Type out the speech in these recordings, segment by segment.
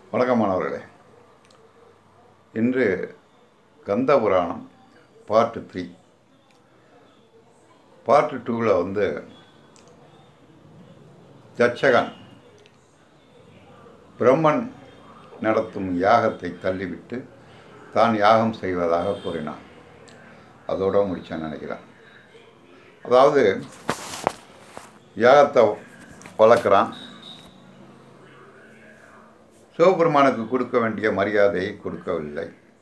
வணக்கம் மாணவர்களே இன்று Kanda Puranam part three part டூவில் வந்து தட்சகன் பிரம்மன் நடத்தும் யாகத்தை தள்ளிவிட்டு தான் யாகம் செய்வதாக கூறினான் அதோட முடிச்சேன்னு நினைக்கிறேன் அதாவது யாகத்தை வளர்க்குறான் சிவபெருமானுக்கு கொடுக்க வேண்டிய மரியாதையை கொடுக்கவில்லை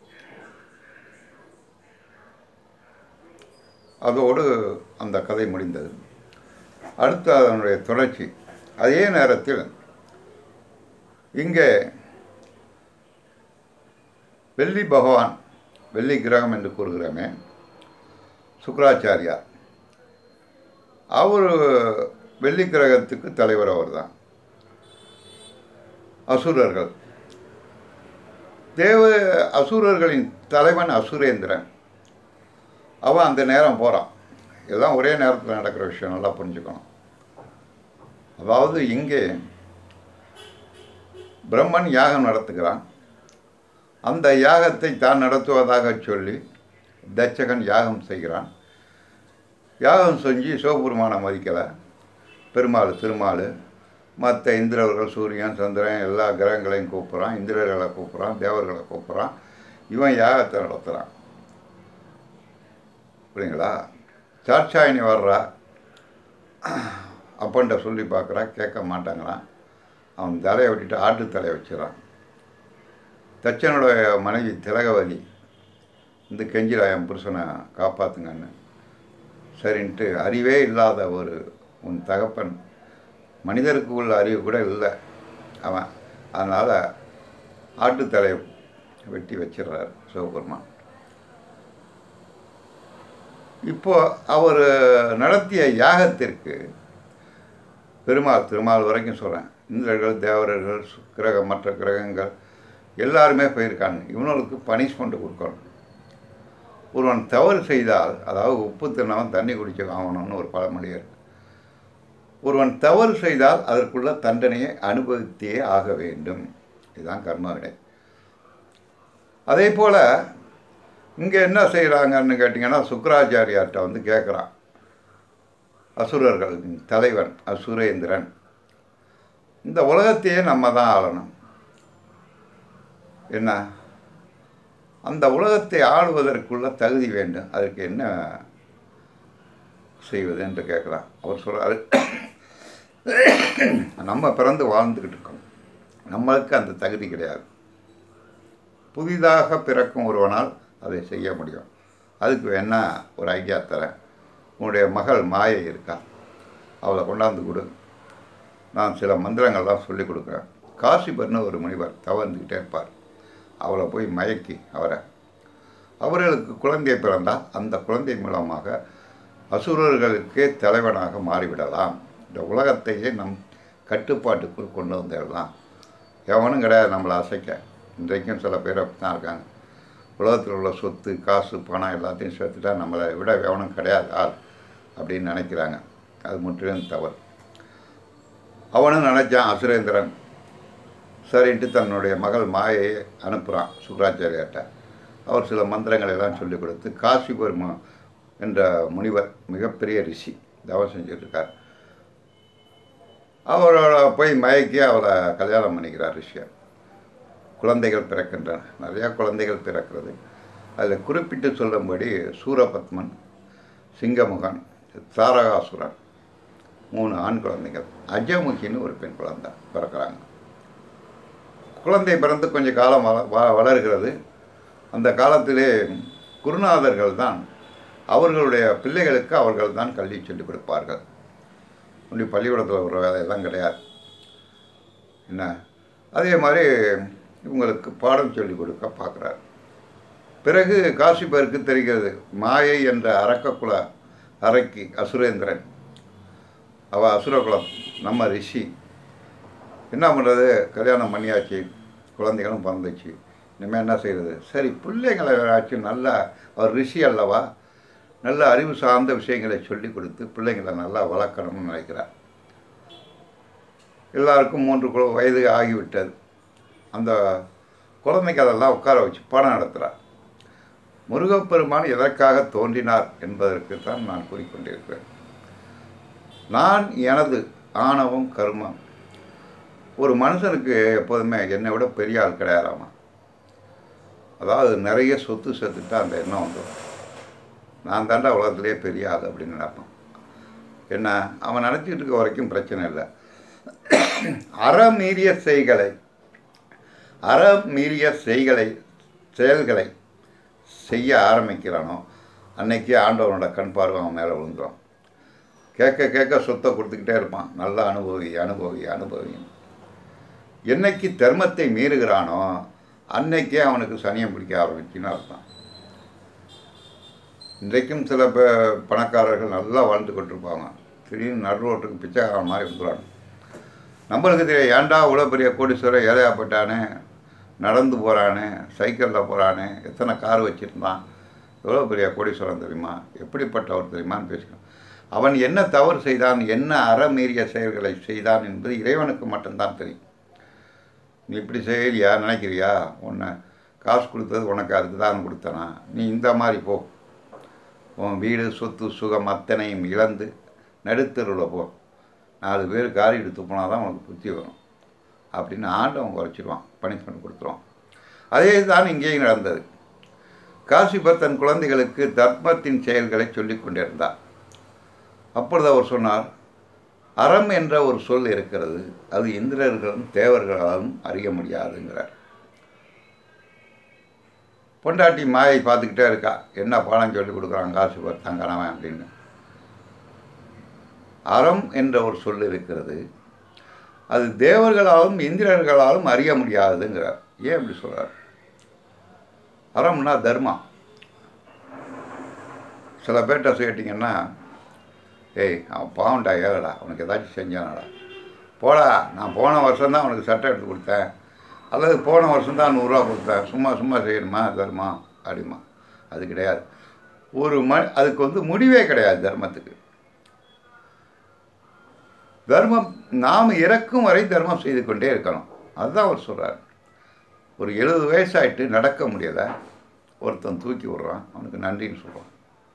அதோடு அந்த கதை முடிந்தது அடுத்து அதனுடைய தொடர்ச்சி அதே நேரத்தில் இங்கே வெள்ளி பகவான் வெள்ளி கிரகம் என்று கூறுகிறோமே சுக்கராச்சாரியார் அவர் வெள்ளி கிரகத்துக்கு தலைவர் அவர்தான் அசுரர்கள் தேவ அசுரர்களின் தலைவன் அசுரேந்திரன் அவன் அந்த நேரம் போகிறான் இதெல்லாம் ஒரே நேரத்தில் நடக்கிற விஷயம் நல்லா புரிஞ்சுக்கணும் அதாவது இங்கே பிரம்மன் யாகம் நடத்துகிறான் அந்த யாகத்தை தான் நடத்துவதாக சொல்லி தட்சகன் யாகம் செய்கிறான் யாகம் செஞ்சு சிவபெருமானை மதிக்கலை பெருமாள் திருமால் மற்ற இந்திரவர்கள் சூரியன் சந்திரன் எல்லா கிரகங்களையும் கூப்பிட்றான் இந்திரர்களை கூப்பிட்றான் தேவர்களை கூப்பிட்றான் இவன் யாகத்தை நடத்துகிறான் புரியுங்களா சாட்சாயினி வர்றா அப்பன்ட்ட சொல்லி பார்க்குறா கேட்க மாட்டாங்களாம் அவன் தலையை விட்டுட்டு ஆட்டு தலையை வச்சிடறான் தச்சனுடைய மனைவி திலகவதி இந்த கெஞ்சிரா என் புருஷனை காப்பாற்றுங்கன்னு சரின்ட்டு அறிவே இல்லாத ஒரு உன் தகப்பன் மனிதருக்கு உள்ள அறிவு கூட இல்லை அவன் அதனால் ஆட்டுத்தலையை வெட்டி வச்சிடுறார் சிவபெருமான் இப்போ அவர் நடத்திய யாகத்திற்கு பெருமாள் திருமால் வரைக்கும் சொல்கிறேன் இந்திரர்கள் தேவரர்கள் கிரக மற்ற கிரகங்கள் எல்லாருமே போயிருக்காங்க இவனுக்கு பனிஷ்மெண்ட் கொடுக்கணும் ஒருவன் தவறு செய்தால் அதாவது உப்பு தின்னவன் தண்ணி குடிச்சு ஆகணும்னு ஒரு பழமொழி இருக்கு ஒருவன் தவறு செய்தால் அதற்குள்ள தண்டனையை அனுபவித்தே ஆக வேண்டும் இதுதான் கர்மவினை அதே போல் இங்கே என்ன செய்கிறாங்கன்னு கேட்டிங்கன்னா சுக்கராச்சாரியார்கிட்ட வந்து கேட்குறான் அசுரர்கள் தலைவன் அசுரேந்திரன் இந்த உலகத்தையே நம்ம தான் ஆளணும் என்ன அந்த உலகத்தை ஆளுவதற்குள்ள தகுதி வேண்டும் அதற்கு என்ன செய்வது என்று கேட்குறான் அவர் சொல்கிறாரு நம்ம பிறந்து வாழ்ந்துக்கிட்டு இருக்கோம் நம்மளுக்கு அந்த தகுதி கிடையாது புதிதாக பிறக்கும் ஒருவனால் அதை செய்ய முடியும் அதுக்கு வேணா ஒரு ஐடியா தரேன் உன்னுடைய மகள் மாயை இருக்கா அவளை கொண்டாந்து கொடு நான் சில மந்திரங்கள்லாம் சொல்லிக் கொடுக்குறேன் காசிபர்னு ஒரு முனிவர் தவறுந்துக்கிட்டே இருப்பார் அவளை போய் மயக்கி அவரை அவர்களுக்கு குழந்தை பிறந்தால் அந்த குழந்தை மூலமாக அசுரர்களுக்கே தலைவனாக மாறிவிடலாம் இந்த உலகத்தையே நம் கட்டுப்பாட்டுக்குள் கொண்டு வந்துடலாம் எவனும் கிடையாது நம்மளை அசைக்க இன்றைக்கும் சில பேர் அப்படி தான் இருக்காங்க உலகத்தில் உள்ள சொத்து காசு பணம் எல்லாத்தையும் சேர்த்துட்டா நம்மளை விட எவனும் கிடையாது ஆள் அப்படின்னு நினைக்கிறாங்க அது முற்றிலும் தவறு அவனும் நினச்சான் அசுரேந்திரன் சரின்ட்டு தன்னுடைய மகள் மாயை அனுப்புகிறான் சுக்கராச்சாரியார்கிட்ட அவர் சில மந்திரங்களை எல்லாம் சொல்லிக் கொடுத்து காசி பெருமா என்ற முனிவர் மிகப்பெரிய ரிஷி தவம் செஞ்சுட்ருக்கார் அவரோட போய் மயக்கி அவளை கல்யாணம் பண்ணிக்கிறார் ரிஷியார் குழந்தைகள் பிறக்கின்றன நிறையா குழந்தைகள் பிறக்கிறது அதில் குறிப்பிட்டு சொல்லும்படி சூரபத்மன் சிங்கமுகன் தாரகாசுரன் மூணு ஆண் குழந்தைகள் அஜமுகின்னு ஒரு பெண் குழந்தை பிறக்கிறாங்க குழந்தை பிறந்து கொஞ்சம் காலம் வள வ வளர்கிறது அந்த காலத்திலே குருநாதர்கள் தான் அவர்களுடைய பிள்ளைகளுக்கு அவர்கள் தான் கல்வி சொல்லிக் கொடுப்பார்கள் அப்படி பள்ளிக்கூடத்தில் ஒரு வேலையெல்லாம் கிடையாது என்ன அதே மாதிரி இவங்களுக்கு பாடம் சொல்லிக் கொடுக்க பார்க்குறாரு பிறகு காசிபருக்கு தெரிகிறது மாயை என்ற அரக்கக்குல அரக்கி அசுரேந்திரன் அவள் அசுரகுலம் நம்ம ரிஷி என்ன பண்ணுறது கல்யாணம் பண்ணியாச்சு குழந்தைகளும் பிறந்துச்சு இனிமேல் என்ன செய்கிறது சரி பிள்ளைங்களை ஆச்சும் நல்லா அவர் ரிஷி அல்லவா நல்ல அறிவு சார்ந்த விஷயங்களை சொல்லி கொடுத்து பிள்ளைங்களை நல்லா வளர்க்கணும்னு நினைக்கிறார் எல்லாருக்கும் மூன்று குழு வயது ஆகிவிட்டது அந்த குழந்தைக்கு அதெல்லாம் உட்கார வச்சு பாடம் நடத்துகிறார் முருகப்பெருமான் எதற்காக தோன்றினார் என்பதற்கு தான் நான் கூறிக்கொண்டிருக்கிறேன் நான் எனது ஆணவம் கர்மம் ஒரு மனுஷனுக்கு எப்போதுமே என்னை விட பெரிய ஆள் கிடையாதாமா அதாவது நிறைய சொத்து சேர்த்துட்டா அந்த எண்ணம் வந்துடும் நான் தாண்டா உலகத்திலே பெரிய ஆள் அப்படின்னு நினைப்பான் என்ன அவன் நினச்சிட்டு இருக்க வரைக்கும் பிரச்சனை இல்லை அறமீறிய செய்களை அறமீறிய செய்களை செயல்களை செய்ய ஆரம்பிக்கிறானோ அன்னைக்கே ஆண்டவனோட கண் பார்வை அவன் மேலே விழுந்துடும் கேட்க கேட்க சொத்தை கொடுத்துக்கிட்டே இருப்பான் நல்ல அனுபவி அனுபவி அனுபவி என்னைக்கு தர்மத்தை மீறுகிறானோ அன்னைக்கே அவனுக்கு சனியம் பிடிக்க ஆரம்பிச்சுன்னு அர்த்தம் இன்றைக்கும் சில பே பணக்காரர்கள் நல்லா வாழ்ந்து கொண்டிருப்பாங்க திடீர்னு நடு ரோட்டுக்கு பிச்சைக்காரன் மாதிரி வந்துடுவாங்க நம்மளுக்கு தெரியும் ஏன்டா இவ்வளோ பெரிய கோடீஸ்வரர் ஏழையாப்பட்டானே நடந்து போகிறானே சைக்கிளில் போகிறானே எத்தனை கார் வச்சுருந்தான் எவ்வளோ பெரிய கோடீஸ்வரன் தெரியுமா எப்படிப்பட்டவர் தெரியுமான்னு பேசிக்கணும் அவன் என்ன தவறு செய்தான் என்ன அறமீறிய செயல்களை செய்தான் என்பது இறைவனுக்கு மட்டும்தான் தெரியும் நீ இப்படி செய்யலையா நினைக்கிறியா உன்னை காசு கொடுத்தது உனக்கு அதுக்கு தான் கொடுத்தனா நீ இந்த மாதிரி போ உன் வீடு சொத்து சுகம் அத்தனையும் இழந்து நடுத்தருவில் போ நாலு பேர் காரி எடுத்து போனால் தான் உனக்கு புத்தி வரும் அப்படின்னு ஆண்டவன் குறைச்சிடுவான் பனிஷ்மெண்ட் கொடுத்துருவான் அதே தான் இங்கேயும் நடந்தது காசிபர் தன் குழந்தைகளுக்கு தர்மத்தின் செயல்களை சொல்லிக் கொண்டிருந்தார் அப்பொழுது அவர் சொன்னார் அறம் என்ற ஒரு சொல் இருக்கிறது அது இந்திரர்களும் தேவர்களாலும் அறிய முடியாதுங்கிறார் பொண்டாட்டி மாயை பார்த்துக்கிட்டே இருக்கா என்ன பாடம் சொல்லி கொடுக்குறான் காசிபர் தங்கனவன் அப்படின்னு அறம் என்ற ஒரு சொல் இருக்கிறது அது தேவர்களாலும் இந்திரர்களாலும் அறிய முடியாதுங்கிறார் ஏன் அப்படி சொல்கிறார் அறம்னா தர்மம் சில பேர்கிட்ட கேட்டிங்கன்னா ஏய் அவன் பாவண்டா ஏகடா உனக்கு ஏதாச்சும் செஞ்சானடா போடா நான் போன வருஷம் தான் உனக்கு சட்டை எடுத்து கொடுத்தேன் அல்லது போன வருஷம் தான் நூறுரூவா கொடுத்தேன் சும்மா சும்மா செய்யணுமா தர்மா அப்படிமா அது கிடையாது ஒரு ம அதுக்கு வந்து முடிவே கிடையாது தர்மத்துக்கு தர்மம் நாம் இறக்கும் வரை தர்மம் செய்து கொண்டே இருக்கணும் அதுதான் அவர் சொல்கிறார் ஒரு எழுபது வயசாயிட்டு நடக்க முடியலை ஒருத்தன் தூக்கி விடுறான் அவனுக்கு நன்றின்னு சொல்கிறான்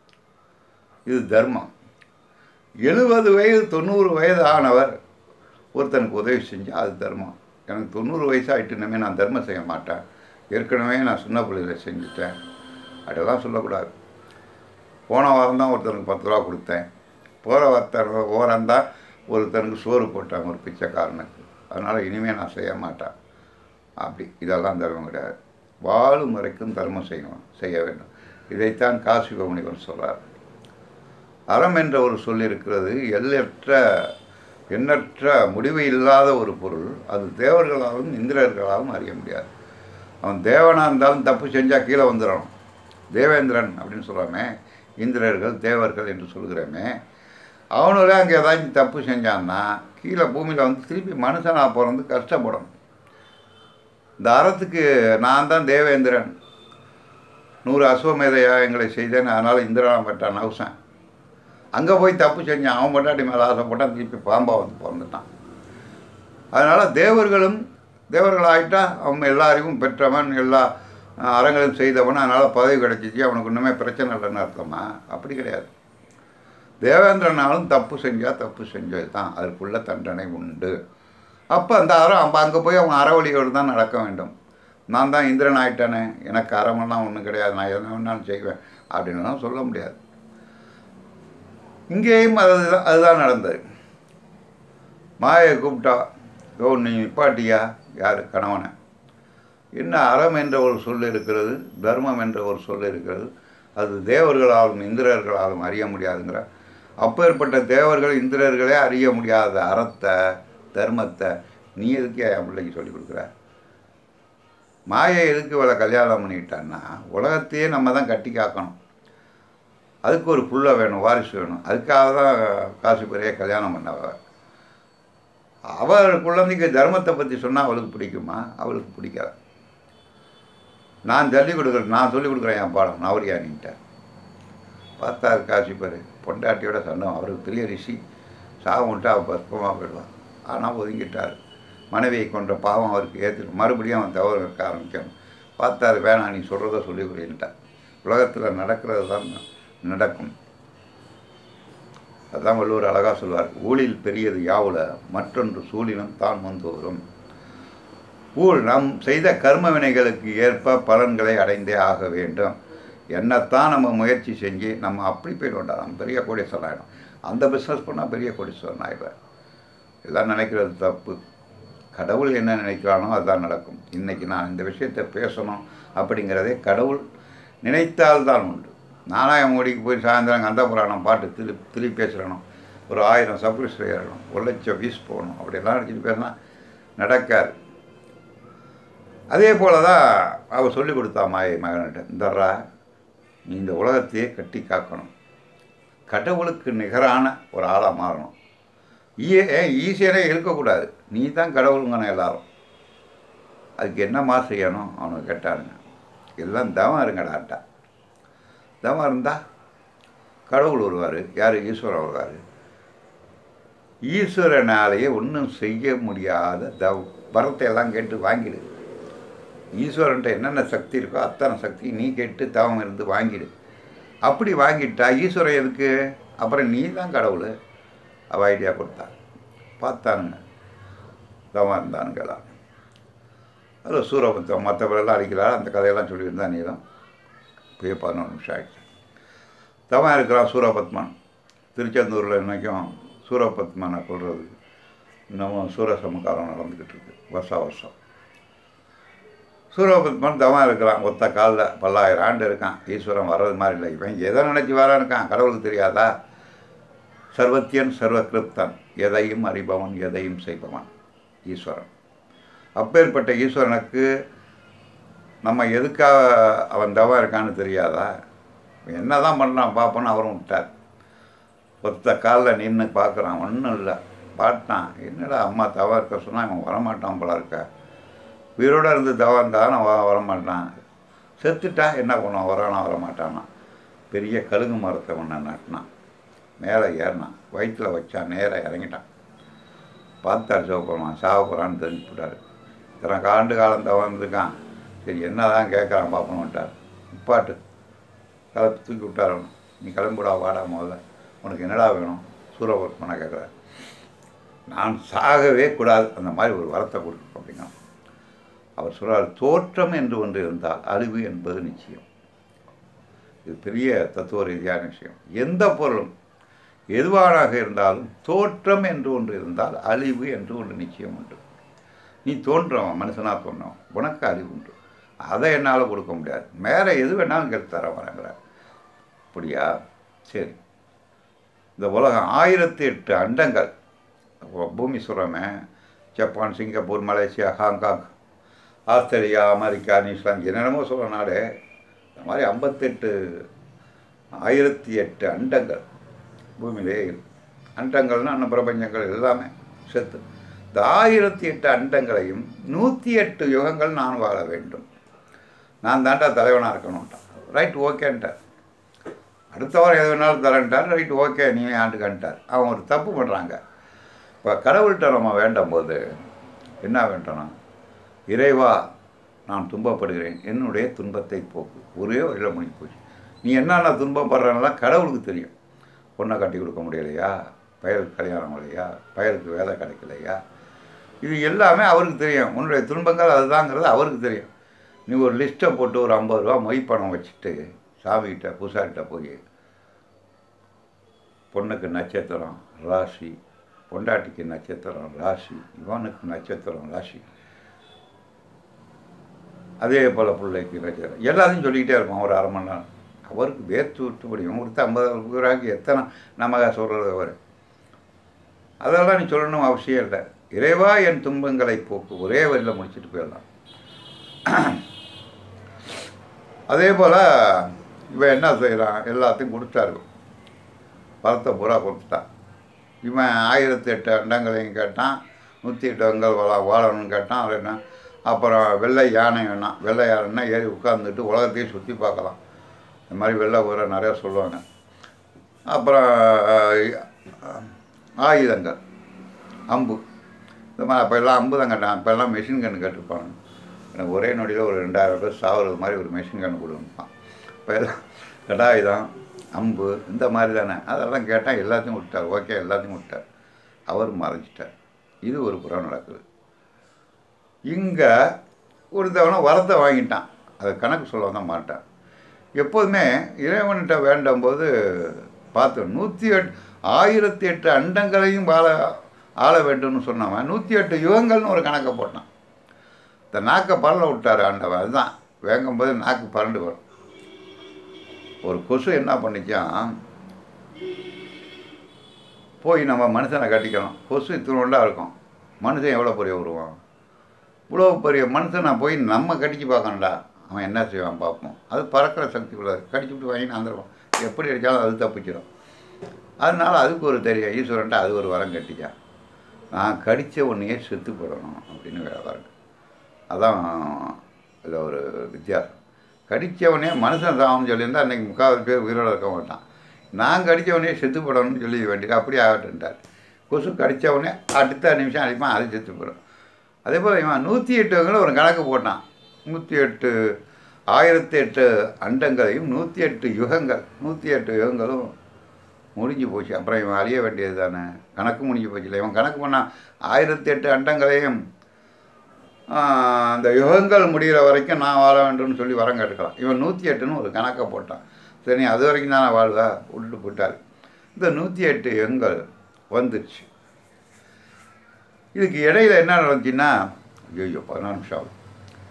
இது தர்மம் எழுபது வயது தொண்ணூறு வயது ஆனவர் ஒருத்தனுக்கு உதவி செஞ்சால் அது தர்மம் எனக்கு தொண்ணூறு வயசாகிட்டு இனிமேல் நான் தர்மம் செய்ய மாட்டேன் ஏற்கனவே நான் சின்ன பிள்ளையில் செஞ்சுட்டேன் அப்படியெல்லாம் சொல்லக்கூடாது போன வாரம் தான் ஒருத்தனுக்கு பத்து ரூபா கொடுத்தேன் போகிற வார்த்தர் ஓரம் தான் ஒருத்தனுக்கு சோறு போட்டாங்க ஒரு பிச்சைக்காரனுக்கு அதனால் இனிமேல் நான் செய்ய மாட்டேன் அப்படி இதெல்லாம் தர்மம் கிடையாது வாழும் வரைக்கும் தர்மம் செய்யணும் செய்ய வேண்டும் இதைத்தான் காசி முனிவர் சொல்கிறார் அறம் என்ற ஒரு சொல் இருக்கிறது எல்லற்ற எண்ணற்ற முடிவு இல்லாத ஒரு பொருள் அது தேவர்களாலும் இந்திரர்களாலும் அறிய முடியாது அவன் தேவனாக இருந்தாலும் தப்பு செஞ்சால் கீழே வந்துடணும் தேவேந்திரன் அப்படின்னு சொல்கிறாமே இந்திரர்கள் தேவர்கள் என்று சொல்கிறோமே அவனுங்களே அங்கே ஏதாச்சும் தப்பு செஞ்சான்னா கீழே பூமியில் வந்து திருப்பி மனுஷனாக பிறந்து கஷ்டப்படணும் இந்த அறத்துக்கு நான் தான் தேவேந்திரன் நூறு அஸ்வமேத யாகங்களை செய்தேன் அதனால் இந்திரனா பட்டான் நவுசன் அங்கே போய் தப்பு செஞ்சான் அவன் பொண்டாட்டி மேலே ஆசைப்பட்டான் திருப்பி பாம்பா வந்து பிறந்துட்டான் அதனால் தேவர்களும் தேவர்கள் ஆகிட்டா அவன் எல்லா அறிவும் பெற்றவன் எல்லா அஹ், அறங்களையும் செய்தவன் அதனால் பதவி கிடைச்சிச்சு அவனுக்கு ஒன்றுமே பிரச்சனை இல்லைன்னு அர்த்தமா அப்படி கிடையாது தேவேந்திரனாலும் தப்பு செஞ்சால் தப்பு செஞ்சது தான் அதற்குள்ள தண்டனை உண்டு அப்போ அந்த அறம் அப்போ அங்கே போய் அவன் அறவழியோடு தான் நடக்க வேண்டும் நான் தான் இந்திரன் ஆயிட்டானே எனக்கு அறமெல்லாம் ஒன்றும் கிடையாது நான் என்ன வேணாலும் செய்வேன் அப்படின்னுலாம் சொல்ல முடியாது இங்கேயும் அதுதான் அதுதான் நடந்தது மாயை கூப்பிட்டா யோ நீ நிப்பாட்டியா யார் கணவனை என்ன அறம் என்ற ஒரு சொல் இருக்கிறது தர்மம் என்ற ஒரு சொல் இருக்கிறது அது தேவர்களாலும் இந்திரர்களாலும் அறிய முடியாதுங்கிற அப்பேற்பட்ட தேவர்கள் இந்திரர்களே அறிய முடியாத அறத்தை தர்மத்தை நீ எதுக்கு என் பிள்ளைக்கு சொல்லிக் கொடுக்குற மாயை எதுக்கு இவளை கல்யாணம் பண்ணிக்கிட்டான்னா உலகத்தையே நம்ம தான் கட்டி காக்கணும் அதுக்கு ஒரு புள்ள வேணும் வாரிசு வேணும் அதுக்காக தான் காசு பெரிய கல்யாணம் பண்ணவ அவள் குழந்தைக்கு தர்மத்தை பற்றி சொன்னால் அவளுக்கு பிடிக்குமா அவளுக்கு பிடிக்காது நான் சொல்லிக் கொடுக்குறேன் நான் சொல்லிக் கொடுக்குறேன் என் பாடம் நவரியானின்ட்டார் பார்த்தாரு காசி பேர் பொண்டாட்டியோட சண்டை அவருக்கு பெரிய ரிஷி சாவுன்ட்டு அவள் பஸ்பமாக போயிடுவான் ஆனால் ஒதுங்கிட்டார் மனைவியை கொன்ற பாவம் அவருக்கு ஏற்று மறுபடியும் அவன் தவறு இருக்க ஆரம்பிக்கணும் பார்த்தாரு வேணாம் நீ சொல்கிறத சொல்லி புரியன்ட்டார் உலகத்தில் நடக்கிறது தான் நடக்கும் அதான் வள்ளுவர் அழகாக சொல்வார் ஊழில் பெரியது யாவுல மற்றொன்று சூழிலும் தான் வந்து வரும் ஊழ் நாம் செய்த கர்ம வினைகளுக்கு ஏற்ப பலன்களை அடைந்தே ஆக வேண்டும் என்னத்தான் நம்ம முயற்சி செஞ்சு நம்ம அப்படி போயிடுவோம்டா நம்ம பெரிய கோடீஸ்வரன் ஆகிடும் அந்த பிஸ்னஸ் பண்ணால் பெரிய கோடீஸ்வரன் ஆகிடுவேன் எல்லாம் நினைக்கிறது தப்பு கடவுள் என்ன நினைக்கிறானோ அதுதான் நடக்கும் இன்றைக்கி நான் இந்த விஷயத்தை பேசணும் அப்படிங்கிறதே கடவுள் நினைத்தால்தான் உண்டு நானாக மோடிக்கு போய் சாயந்தரம் கந்த புராணம் பாட்டு திரு திருப்பி பேசுகிறணும் ஒரு ஆயிரம் சப்ஸ்கிரைபர் ஏறணும் ஒரு லட்சம் வியூஸ் போகணும் அப்படியெல்லாம் நினச்சிட்டு பேசினா நடக்காது அதே போல தான் அவள் சொல்லி கொடுத்தா மாயை மகன்கிட்ட இந்தரா நீ இந்த உலகத்தையே கட்டி காக்கணும் கடவுளுக்கு நிகரான ஒரு ஆளாக மாறணும் ஈ ஈஸியரே இருக்கக்கூடாது நீ தான் கடவுளுங்கன்னு எல்லாரும் அதுக்கு என்னம்மா செய்யணும் அவனுக்கு கேட்டானுங்க எல்லாம் தவம் இருங்கடாட்டா தவம் இருந்தால் கடவுள் வருவார் யார் ஈஸ்வரன் வருவார் ஈஸ்வரனாலேயே ஒன்றும் செய்ய முடியாத தவ வரத்தை எல்லாம் கேட்டு வாங்கிடு ஈஸ்வரன்ட்ட என்னென்ன சக்தி இருக்கோ அத்தனை சக்தி நீ கேட்டு தவம் இருந்து வாங்கிடு அப்படி வாங்கிட்டா ஈஸ்வரன் எதுக்கு அப்புறம் நீ தான் கடவுள் அவ ஐடியா கொடுத்தா பார்த்தானுங்க தவம் இருந்தானுங்க எல்லாம் அதில் சூரபத்தம் மற்றவரெல்லாம் அடிக்கிறார் அந்த கதையெல்லாம் சொல்லியிருந்தா நீ தான் போய் பதினொன்று நிமிஷம் ஆகிடுச்சு தவம் இருக்கிறான் சூரபத்மன் திருச்செந்தூரில் இன்றைக்கும் சூரபத்மனை கொள்வது இன்னமும் சூரசமக்காரம் நடந்துக்கிட்டு இருக்கு வருஷா வருஷம் சூரபத்மன் தவம் இருக்கிறான் ஒத்த காலில் பல்லாயிரம் ஆண்டு இருக்கான் ஈஸ்வரன் வர்றது மாதிரி இல்லை இவன் எதை நினச்சி வரான் இருக்கான் கடவுளுக்கு தெரியாதா சர்வத்தியன் சர்வகிருப்தன் எதையும் அறிபவன் எதையும் செய்பவன் ஈஸ்வரன் அப்பேற்பட்ட ஈஸ்வரனுக்கு நம்ம எதுக்காக அவன் தவம் இருக்கான்னு தெரியாதா என்ன தான் பண்ணுறான் பார்ப்போன்னு அவரும் விட்டார் ஒத்த காலில் நின்று பார்க்குறான் ஒன்றும் இல்லை பாட்டான் என்னடா அம்மா தவம் இருக்க சொன்னால் இவன் வரமாட்டான் போல இருக்க உயிரோடு இருந்து தவம் இருந்தால் நான் வ- வரமாட்டான் செத்துட்டா என்ன பண்ணுவான் வரானா வரமாட்டானா பெரிய கழுகு மரத்தை ஒன்று நட்டினான் மேலே ஏறினான் வயிற்றில் வச்சான் நேராக இறங்கிட்டான் பார்த்தார் சிவபெருமான் சாவ போகிறான்னு தெரிஞ்சுட்டார் இத்தனை ஆண்டு காலம் தவம் இருந்திருக்கான் சரி என்ன தான் கேட்குறான் பார்ப்போம் விட்டார் நிப்பாட்டு கிளப்பி தூக்கி விட்டார் அவனை. நீ கிளம்புடா வாடா முதல்ல உனக்கு என்னடா வேணும் சூரபத்மனை கேட்குறாரு நான் சாகவே கூடாது அந்த மாதிரி ஒரு வரத்தை கொடுக்கும் அப்படின்னா அவர் சொல்றார் தோற்றம் என்று ஒன்று இருந்தால் அழிவு என்பது நிச்சயம் இது பெரிய தத்துவ ரீதியான விஷயம் எந்த பொருளும் எதுவானாக இருந்தாலும் தோற்றம் என்று ஒன்று இருந்தால் அழிவு என்று ஒன்று நிச்சயம் உண்டு நீ தோன்றவன் மனுஷனாக தோன்றவன் உனக்கு அழிவு உண்டு அதை என்னால் கொடுக்க முடியாது மேலே எது வேணாலும் கேட்டு தர வரங்கிறார் அப்படியா சரி இந்த உலகம் ஆயிரத்தி எட்டு அண்டங்கள் அப்போ பூமி சொல்கிறோமே Japan Singapore Malaysia Hong Kong Australia America New Zealand என்னென்னமோ சொல்கிற நாடு இந்த மாதிரி ஐம்பத்தெட்டு ஆயிரத்தி எட்டு அண்டங்கள் பூமியிலே இருக்கு அண்டங்கள்னா அன்ன பிரபஞ்சங்கள் எல்லாமே செத்து இந்த ஆயிரத்தி எட்டு அண்டங்களையும் நூற்றி எட்டு யுகங்கள் நான் வாழ வேண்டும் நான் தாண்டா தலைவனாக இருக்கணும்ட்டான் ரைட் ஓகேன்ட்டார் அடுத்த வாரம் எது வேணாலும் தரேன்ட்டார் ரைட் ஓகே நீ ஆண்டுக்கான்ட்டார் அவன் ஒரு தப்பு பண்ணுறாங்க இப்போ கடவுள்கிட்ட நம்ம வேண்டும் போது என்ன வேண்டணும் இறைவா நான் துன்பப்படுகிறேன் என்னுடைய துன்பத்தை போக்கு ஒரே வழியில் முடிஞ்சு போச்சு நீ என்னென்ன துன்பப்படுறனெல்லாம் கடவுளுக்கு தெரியும் பொண்ணை கட்டி கொடுக்க முடியலையா பயலுக்கு கல்யாணம் இல்லையா பயலுக்கு வேலை கிடைக்கலையா இது எல்லாமே அவருக்கு தெரியும் உன்னுடைய துன்பங்கள் அதுதாங்கிறது அவருக்கு தெரியும் நீ ஒரு லிஸ்ட்டை போட்டு ஒரு ஐம்பது ரூபா மொய் பணம் வச்சுட்டு சாமிகிட்ட பூசாரிகிட்ட போய் பொண்ணுக்கு நட்சத்திரம் ராசி பொண்டாட்டிக்கு நட்சத்திரம் ராசி இவனுக்கு நட்சத்திரம் ராசி அதே போல் பிள்ளைக்கு நட்சத்திரம் எல்லாத்தையும் சொல்லிக்கிட்டே இருப்போம் ஒரு அரை மணி நேரம் அவருக்கு வேர்த்து விட்டு முடியும் கொடுத்து ஐம்பது ரூபாய்க்கு எத்தனை நமக்கு சொல்கிறது அவர் அதெல்லாம் நீ சொல்லணும் அவசியம் இல்லை இறைவா என் துன்பங்களை போக்கு ஒரே வழியில் முடிச்சுட்டு போயிடலாம் அதே போல் இவன் என்ன செய்கிறான் எல்லாத்தையும் கொடுத்தாரு பழத்தை பூரா கொடுத்துட்டான் இவன் ஆயிரத்தி எட்டு அண்டங்களையும் கேட்டான் நூற்றி எட்டு அங்கள் வாழ வாழணும்னு கேட்டான் அது என்ன அப்புறம் வெள்ளை யானை வேணாம் வெள்ளை யானைன்னா ஏறி உட்காந்துட்டு உலகத்தையும் சுற்றி பார்க்கலாம் இந்த மாதிரி வெள்ளை ஊரை நிறையா சொல்லுவாங்க அப்புறம் அஹ், ஆயுதங்கள் அம்பு இந்த மாதிரி அப்போ எல்லாம் அம்பு தான் கட்டான் அப்போ எல்லாம் மெஷின் கன்று கட்டிருப்பாங்க எனக்கு ஒரே நொடியில் ஒரு ரெண்டாயிரம் பேர் சாவுறது மாதிரி ஒரு மெஷின் கன்று கொடுப்பான் இப்போ எல்லாம் கடாயுதம் அம்பு இந்த மாதிரி தானே அதெல்லாம் கேட்டால் எல்லாத்தையும் விட்டார் ஓகே எல்லாத்தையும் விட்டார் அவர் மறைச்சிட்டார் இது ஒரு புறம் நடக்குது இங்கே ஒருத்தவனை வரத்தை வாங்கிட்டான் அதை கணக்கு சொல்ல தான் மாட்டான் எப்போதுமே இறைவன்கிட்ட வேண்டும் போது பார்த்து நூற்றி எட் ஆயிரத்தி எட்டு அண்டங்களையும் வாழ ஆள வேண்டும்னு சொன்னவன் நூற்றி எட்டு யுகங்கள்னு ஒரு கணக்கை போட்டான் இந்த நாக்கை பரல விட்டார் ஆண்டவன் அதுதான் வேங்கும்போது நாக்கு பரண்டு வரும் ஒரு கொசு என்ன பண்ணிச்சான் போய் நம்ம மனுஷனை கட்டிக்கணும் கொசு இத்தினோண்டா இருக்கும் மனுஷன் எவ்வளோ பெரிய உருவான் இவ்வளோ பெரிய மனுஷனை போய் நம்ம கடிச்சு பார்க்கணும்டா அவன் என்ன செய்வான் பார்ப்போம் அது பறக்கிற சக்தி உள்ளது கடிச்சு விட்டு வாங்கி வந்துடுவான் எப்படி அடித்தாலும் அது தப்பிச்சிடும் அதனால அதுக்கு ஒரு தெரியும் ஈஸ்வரன்ட்ட அது ஒரு வரம் கட்டிச்சான் நான் கடித்த உன்னையே செத்து போடணும் அப்படின்னு வேற வரம் அதான் இதில் ஒரு வித்தியாசம் கடித்தவனே மனுஷன் சாகணும்னு சொல்லியிருந்தா அன்றைக்கி முக்கால் பேர் உயிரோடு இருக்க மாட்டான் நான் கடித்தவனே செத்து போடணும்னு சொல்லி வேண்டியது அப்படி ஆகட்டுன்ட்டார் கொசு கடித்தவனே அடுத்த நிமிஷம் அடிப்பான் அது செத்து போயிடும் அதே போல் இவன் நூற்றி எட்டுங்களை ஒரு கணக்கு போட்டான் நூற்றி எட்டு ஆயிரத்தி எட்டு அண்டங்களையும் நூற்றி எட்டு யுகங்கள் நூற்றி எட்டு யுகங்களும் முடிஞ்சு போச்சு அப்புறம் இவன் அழிய வேண்டியது தானே கணக்கு முடிஞ்சு போச்சு இல்லை இவன் கணக்கு பண்ணால் ஆயிரத்தி எட்டு அண்டங்களையும் ஆஹ், அந்த யுகங்கள் முடிகிற வரைக்கும் நான் வாழ வேண்டும்னு சொல்லி வரம் கேட்டுக்கலாம் இவன் நூற்றி எட்டுன்னு ஒரு கணக்கை போட்டான் சரி அது வரைக்கும் தானே வாழ்வா விட்டுட்டு போட்டார் இந்த நூற்றி எட்டு யுகங்கள் வந்துருச்சு இதுக்கு இடையில என்ன நடந்துச்சுன்னா ஐயோ பதினாறு நிமிஷம் ஆகுது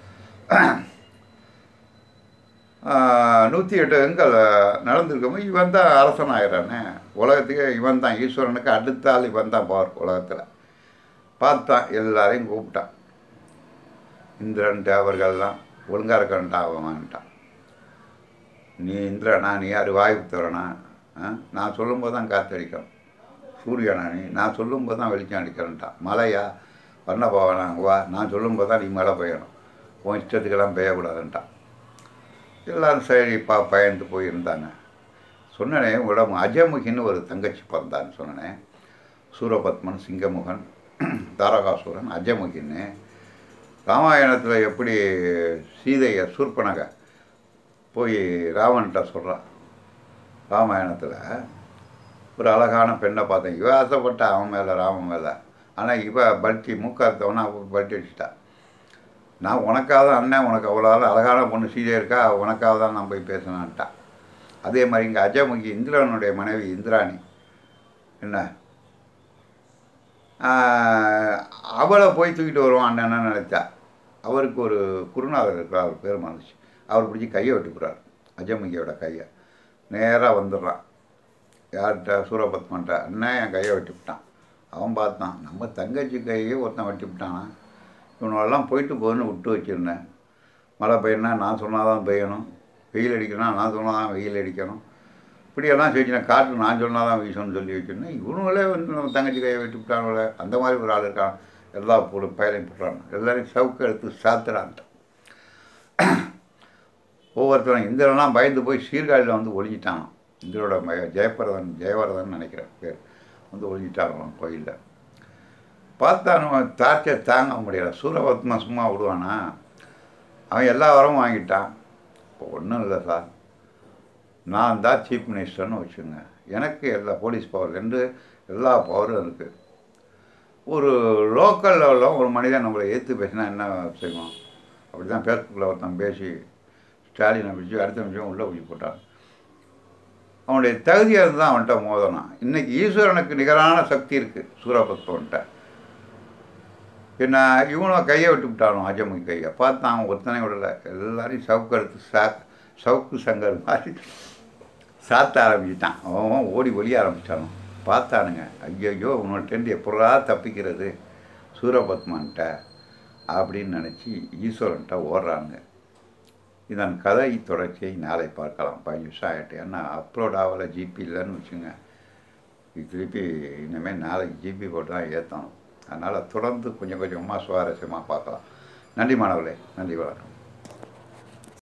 நூற்றி எட்டு எண்கள் நடந்திருக்கும் இவன் தான் அரசன் ஆயிடுறானே உலகத்துக்கு இவன் தான் ஈஸ்வரனுக்கு அடுத்த ஆள் இவன் தான் பவர் உலகத்தில் பார்த்தான் எல்லாரையும் கூப்பிட்டான் இந்திரன் தேவர்கள்லாம் ஒழுங்காக இருக்கன்ட்டா அவன்ட்டான் நீ இந்திரனா நீ யார் வாய்ப்பு தரனா நான் சொல்லும்போது தான் காற்றடிக்கணும் சூரியனா நீ நான் சொல்லும்போது தான் வெளிச்சம் அடிக்கிறேன்ட்டான் மழையா வண்ண போவேனா வா நான் சொல்லும்போது தான் நீ மழை பெய்யணும் உன் இஷ்டத்துக்கெல்லாம் பெய்யக்கூடாதுன்ட்டான் எல்லாரும் சரி பா பயந்து போயிருந்தாங்க சொன்னனே உடம்பு அஜமுகின்னு ஒரு தங்கச்சி பிறந்தான்னு சொன்னனே சூரபத்மன் சிங்கமுகன் தாரகாசுரன் அஜமுகின்னு ராமாயணத்தில் எப்படி சீதையை சூர்பனக போய் ராவன்கிட்ட சொல்கிறான் ராமாயணத்தில் ஒரு அழகான பெண்ணை பார்த்தேன் இவ ஆசைப்பட்டா அவன் மேலே ராமன் மேலே ஆனால் இவ பல்ட்டி மூக்காத்தவனா பல்ட்டி அடிச்சிட்டா நான் உனக்காக தான் அண்ணன் உனக்கு அவ்வளோ அழகான பொண்ணு சீதை இருக்கா உனக்காக தான் நான் போய் பேசினான்ட்டா அதே மாதிரி இங்கே அஜமுகி இந்திரனுடைய மனைவி இந்திராணி என்ன ஆஹ், அவளை போய் தூக்கிட்டு வருவான் அண்ணன்னு நினச்சா அவருக்கு ஒரு குருநாதர் இருக்கிறார் அவர் பேர் மறந்துச்சு அவர் பிடிச்சி கையை வெட்டுக்கிறார் அஜமுகியோட கையை நேராக வந்துடுறான் யார்கிட்ட சூரபத்மன்ட்ட அண்ணன் என் கையை வெட்டி விட்டான் அவன் பார்த்தான் நம்ம தங்கச்சி கையே ஒருத்தன் வெட்டி விட்டானா இவனெல்லாம் போயிட்டு போகுதுன்னு விட்டு வச்சுருந்தேன் மழை பெய்யணும்னா நான் சொன்னால் தான் பெய்யணும் வெயில் அடிக்கணும்னா நான் சொன்னால் தான் வெயில் அடிக்கணும் இப்படியெல்லாம் செஞ்சுனேன் காற்று நான் சொன்னால் தான் வீசணும்னு சொல்லி வச்சுருந்தேன் இவனுங்களே வந்து நம்ம தங்கச்சி கையை வெட்டி விட்டானுங்களே அந்த மாதிரி ஒரு ஆள் இருக்கான் எல்லா போடு பயலையும் போடுறாங்க எல்லாரையும் சவுக்கு எடுத்து சாத்துறான்ட்டு ஒவ்வொருத்தரும் இந்திரன்லாம் பயந்து போய் சீர்காழியில் வந்து ஒழிஞ்சிட்டான் இந்திரோட மக ஜெயபரதன் ஜெயவரதன் நினைக்கிறேன் பேர் வந்து ஒழிஞ்சிட்டாங்களாம் கோயிலில் பார்த்தா நம்ம டார்ச்சர் தாங்க முடியல சூரபத்மா சும்மா விடுவானா அவன் எல்லா வரமும் வாங்கிட்டான் இப்போ ஒன்றும் இல்லை சார் நான் தான் சீஃப் மினிஸ்டர்னு வச்சுங்க எனக்கு எல்லா போலீஸ் பவர் ரெண்டு எல்லா பவரும் இருக்குது ஒரு லோக்கல் லெவலில் ஒரு மனிதன் நம்மளை ஏற்று பேசினா என்ன செய்வோம் அப்படி தான் ஃபேஸ்புக்கில் ஒருத்தன் பேசி ஸ்டாலினை பிடிச்சி அடுத்த நிமிஷம் உள்ளே பிடிச்சி போட்டான் அவனுடைய தகுதியாக இருந்து தான் அவன்கிட்ட மோதனான் இன்னைக்கு ஈஸ்வரனுக்கு நிகரான சக்தி இருக்குது சூரபத்மன்ட்ட என்ன இவனும் கையை விட்டு விட்டானோ அஜமுகி கையை பார்த்தான் அவன் ஒருத்தனை விடலை எல்லாரையும் சவுக்கு எடுத்து சா சவுக்கு சங்கர் மாதிரி சாத்த ஆரம்பிச்சிட்டான் அவன் ஓடி ஒளிய ஆரம்பிச்சிட்டானோ பார்த்தானுங்க ஐயோ உன்னோட டென்ட் எப்படா தப்பிக்கிறது சூரபத்மன்ட்ட அப்படின்னு நினச்சி ஈஸ்வரன்ட்ட ஓடுறாங்க இதன் கதை தொடர்ச்சியை நாளை பார்க்கலாம் பதினஞ்சு நிமிஷம் ஆகிட்டு ஏன்னா அப்லோட் ஆகலை ஜிபி இல்லைன்னு வச்சுங்க இது திருப்பி இனிமேல் நாளைக்கு ஜிபி போட்டு தான் ஏற்றணும் அதனால் தொடர்ந்து கொஞ்சம் கொஞ்சமாக சுவாரஸ்யமாக பார்க்கலாம் நன்றி மாணவர்களே நன்றி வணக்கம்